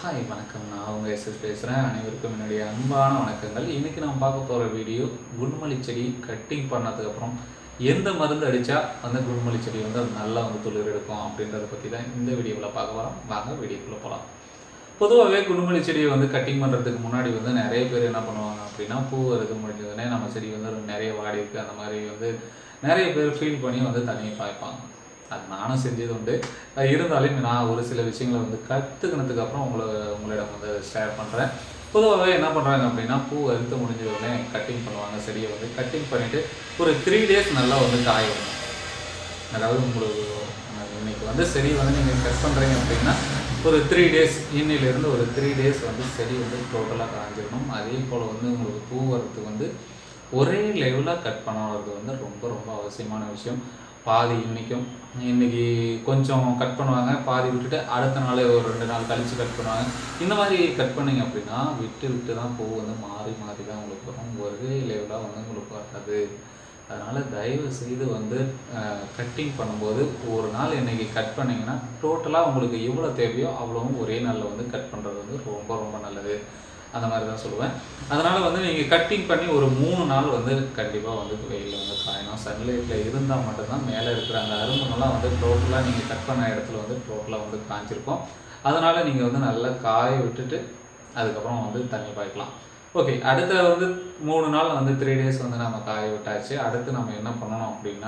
hi வணக்கம் நான் உங்கள் எஸ்எஸ் பேசுகிறேன் அனைவருக்கும் என்னுடைய அன்பான வணக்கங்கள் இன்றைக்கி நம்ம பார்க்க போகிற வீடியோ குண்டுமல்லி செடி கட்டிங் பண்ணதுக்கப்புறம் எந்த மருந்து அடித்தா அந்த குண்டுமல்லி செடி வந்து அது நல்லா வந்து துளிர் எடுக்கும் அப்படின்றத பற்றி தான் இந்த வீடியோவில் பார்க்க போகிறோம் வாங்க வீடியோக்குள்ளே போகலாம் பொதுவாகவே குண்டுமல்லி செடியை வந்து கட்டிங் பண்ணுறதுக்கு முன்னாடி வந்து நிறைய பேர் என்ன பண்ணுவாங்க அப்படின்னா பூ வருது முடிஞ்சதுனே நம்ம செடி வந்து நிறைய வாடி இருக்கு அந்த மாதிரி வந்து நிறைய பேர் ஃபீல் பண்ணி வந்து தனியாக பாய்ப்பாங்க அது நானும் செஞ்சது உண்டு அஹ் இருந்தாலும் நான் ஒரு சில விஷயங்களை வந்து கற்றுக்கினதுக்கு அப்புறம் உங்களை உங்களிடம் வந்து ஷேர் பண்ணுறேன் பொதுவாகவே என்ன பண்ணுறாங்க அப்படின்னா பூ அறுத்து முடிஞ்ச உடனே கட்டிங் பண்ணுவாங்க செடியை வந்து கட்டிங் பண்ணிவிட்டு ஒரு த்ரீ டேஸ் நல்லா வந்து காய விடணும் அதாவது உங்களுக்கு அஹ் இன்னைக்கு வந்து செடி வந்து நீங்கள் கட் பண்ணுறீங்க அப்படின்னா ஒரு த்ரீ டேஸ் இன்னிலேருந்து ஒரு த்ரீ டேஸ் வந்து செடி வந்து டோட்டலாக காஞ்சிடணும் அதே போல் வந்து உங்களுக்கு பூ வரத்துக்கு வந்து ஒரே லெவலாக கட் பண்ணுறது வந்து ரொம்ப ரொம்ப அவசியமான விஷயம் பாதி இன்னைக்கும் இன்னைக்கு கொஞ்சம் கட் பண்ணுவாங்க பாதி விட்டுட்டு அடுத்த நாள் ஒரு ரெண்டு நாள் கழித்து கட் பண்ணுவாங்க இந்த மாதிரி கட் பண்ணீங்க அப்படின்னா விட்டு விட்டு தான் பூ வந்து மாறி மாறி தான் உங்களுக்கு வரும் ஒரே லெவலாக வந்து உங்களுக்கு வராது அதனால் தயவு செய்து வந்து கட்டிங் பண்ணும்போது ஒரு நாள் இன்னைக்கு கட் பண்ணிங்கன்னா டோட்டலாக உங்களுக்கு எவ்வளோ தேவையோ அவ்வளோவும் ஒரே நாளில் வந்து கட் பண்ணுறது வந்து ரொம்ப ரொம்ப நல்லது அந்த மாதிரி தான் சொல்லுவேன் அதனால் வந்து நீங்கள் கட்டிங் பண்ணி ஒரு மூணு நாள் வந்து கண்டிப்பாக வந்து வெயிலில் வந்து காயணும் சன்லைட்டில் இருந்தால் மட்டும்தான் மேலே இருக்கிற அந்த அரும்புங்கள்லாம் வந்து டோட்டலாக நீங்கள் கட் பண்ண இடத்துல வந்து டோட்டலாக வந்து காய்ச்சிருக்கும் அதனால் நீங்கள் வந்து நல்லா காய விட்டுட்டு அதுக்கப்புறம் வந்து தண்ணி பாய்க்கலாம் ஓகே அடுத்த வந்து மூணு நாள் வந்து த்ரீ டேஸ் வந்து நம்ம காய விட்டாச்சு அடுத்து நம்ம என்ன பண்ணணும் அப்படின்னா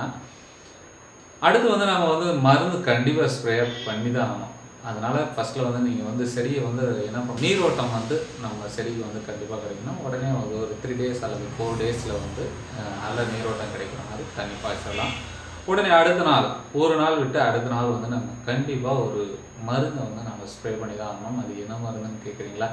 அடுத்து வந்து நம்ம வந்து மருந்து கண்டிப்பாக ஸ்ப்ரே பண்ணி தான் ஆகணும் அதனால் ஃபஸ்ட்டில் வந்து நீங்கள் வந்து செடியை வந்து என்ன பண்ண நீரோட்டம் வந்து நம்ம செடிக்கு வந்து கண்டிப்பாக கிடைக்கணும் உடனே வந்து ஒரு த்ரீ டேஸ் அல்லது ஃபோர் டேஸில் வந்து அஹ், நல்ல நீரோட்டம் கிடைக்கிற மாதிரி தண்ணி பாய்ச்சலாம் உடனே அடுத்த நாள் ஒரு நாள் விட்டு அடுத்த நாள் வந்து நம்ம கண்டிப்பாக ஒரு மருந்தை வந்து நம்ம ஸ்ப்ரே பண்ணி தான் ஆகணும் அது என்ன மருந்துன்னு கேட்குறீங்களா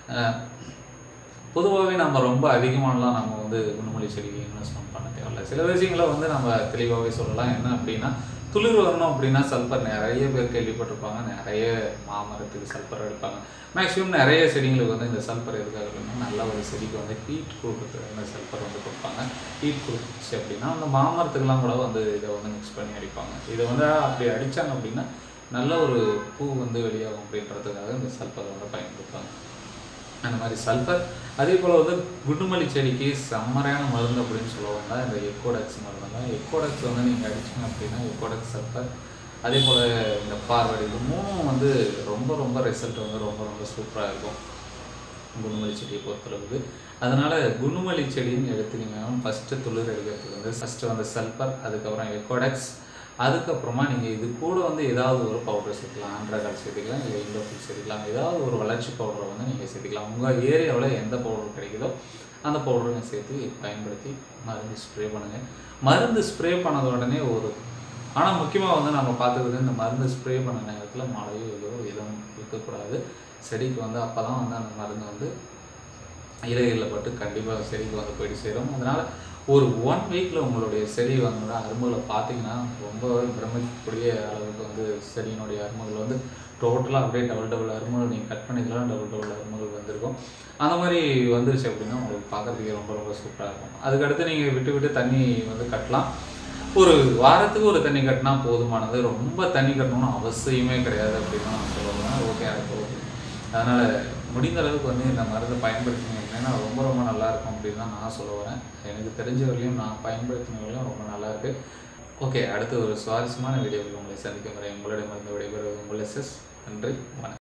பொதுவாகவே நம்ம ரொம்ப அதிகமானலாம் நம்ம வந்து குணமொழி செடிக்கு இன்வெஸ்ட்மெண்ட் பண்ண தேவையில்ல சில விஷயங்களை வந்து நம்ம தெளிவாகவே சொல்லலாம் என்ன அப்படின்னா துளிர் வரணும் அப்படின்னா சல்பர் நிறைய பேர் கேள்விப்பட்டிருப்பாங்க நிறைய மாமரத்துக்கு சல்பர் எடுப்பாங்க மேக்ஸிமம் நிறைய செடிங்களுக்கு வந்து இந்த சல்பர் எதுக்காக அப்படின்னா நல்ல ஒரு செடிக்கு வந்து ஹீட் கொடுக்குற அந்த சல்பர் வந்து கொடுப்பாங்க ஹீட் கொடுத்துச்சு அப்படின்னா அந்த மாமரத்துக்கெல்லாம் கூட வந்து இதை வந்து மிக்ஸ் பண்ணி அடிப்பாங்க இதை வந்து அப்படி அடித்தாங்க அப்படின்னா நல்ல ஒரு பூ வந்து வெளியாகும் அப்படின்றதுக்காக இந்த சல்பரை வந்து பயன்படுத்துவாங்க அந்த மாதிரி சல்ஃபர் அதே போல் வந்து குண்டுமல்லி செடிக்கு செம்மறையான மருந்து அப்படின்னு சொல்லுவாங்க இந்த எக்கோடக்ஸ் மருந்து தான் எக்கோடக்ஸ் வந்து நீங்கள் அடிச்சிங்க அப்படின்னா எக்கோடக்ஸ் சல்ஃபர் அதே போல் இந்த பார்வர்டு இது மூணும் வந்து ரொம்ப ரொம்ப ரிசல்ட் வந்து ரொம்ப ரொம்ப சூப்பராக இருக்கும் குண்டுமல்லி செடியை பொறுத்தளவுக்கு அதனால் குண்டுமல்லி செடின்னு எடுத்துக்கிங்கன்னா ஃபஸ்ட்டு துளிர் எடுக்கிறதுக்கு வந்து ஃபஸ்ட்டு வந்து சல்ஃபர் அதுக்கப்புறம் எக்கோடக்ஸ் அதுக்கப்புறமா நீங்கள் இது கூட வந்து ஏதாவது ஒரு பவுடர் சேர்த்துக்கலாம் ஆண்ட்ராகால் சேர்த்துக்கலாம் இல்லை இண்டோஃபில் சேர்த்துக்கலாம் ஏதாவது ஒரு வளர்ச்சி பவுடரை வந்து நீங்கள் சேர்த்துக்கலாம் உங்கள் ஏரியாவில் எந்த பவுடர் கிடைக்குதோ அந்த பவுடரை சேர்த்து பயன்படுத்தி மருந்து ஸ்ப்ரே பண்ணுங்கள் மருந்து ஸ்ப்ரே பண்ணத உடனே ஒரு ஆனால் முக்கியமாக வந்து நம்ம பார்த்துக்கிறது இந்த மருந்து ஸ்ப்ரே பண்ண நேரத்தில் மழையோ இதோ எதுவும் இருக்கக்கூடாது செடிக்கு வந்து அப்போ தான் வந்து அந்த மருந்து வந்து இலைகளில் பட்டு கண்டிப்பாக செடிக்கு வந்து போயிட்டு சேரும் அதனால் ஒரு ஒன் வீக்கில் உங்களுடைய செடி வந்து அரும்புகளை பார்த்தீங்கன்னா ரொம்பவே பிரமிக்கக்கூடிய அளவுக்கு வந்து செடியினுடைய அரும்புகள் வந்து டோட்டலாக அப்படியே டபுள் டபுள் அரும்புகள் நீங்கள் கட் பண்ணிக்கலாம் டபுள் டபுள் அரும்புகள் வந்திருக்கும் அந்த மாதிரி வந்துருச்சு அப்படின்னா உங்களுக்கு பார்க்குறதுக்கே ரொம்ப ரொம்ப சூப்பராக இருக்கும் அதுக்கடுத்து நீங்கள் விட்டு விட்டு தண்ணி வந்து கட்டலாம் ஒரு வாரத்துக்கு ஒரு தண்ணி கட்டினா போதுமானது ரொம்ப தண்ணி கட்டணும்னு அவசியமே கிடையாது அப்படின்னு நான் சொல்லுவேன் ஓகே அது ஓகே அதனால் முடிந்த அளவுக்கு வந்து இந்த மருந்தை பயன்படுத்தினீங்க அப்படின்னா ரொம்ப ரொம்ப நல்லா இருக்கும் அப்படின்னு தான் நான் சொல்ல வரேன் எனக்கு தெரிஞ்ச வரையும் நான் பயன்படுத்தினவரையும் ரொம்ப நல்லா இருக்கு ஓகே அடுத்து ஒரு சுவாரஸ்யமான வீடியோவில் உங்களை சந்திக்கும் வரை உங்களிடமிருந்து விடைபெறுவது உங்கள் எஸ்எஸ் நன்றி வணக்கம்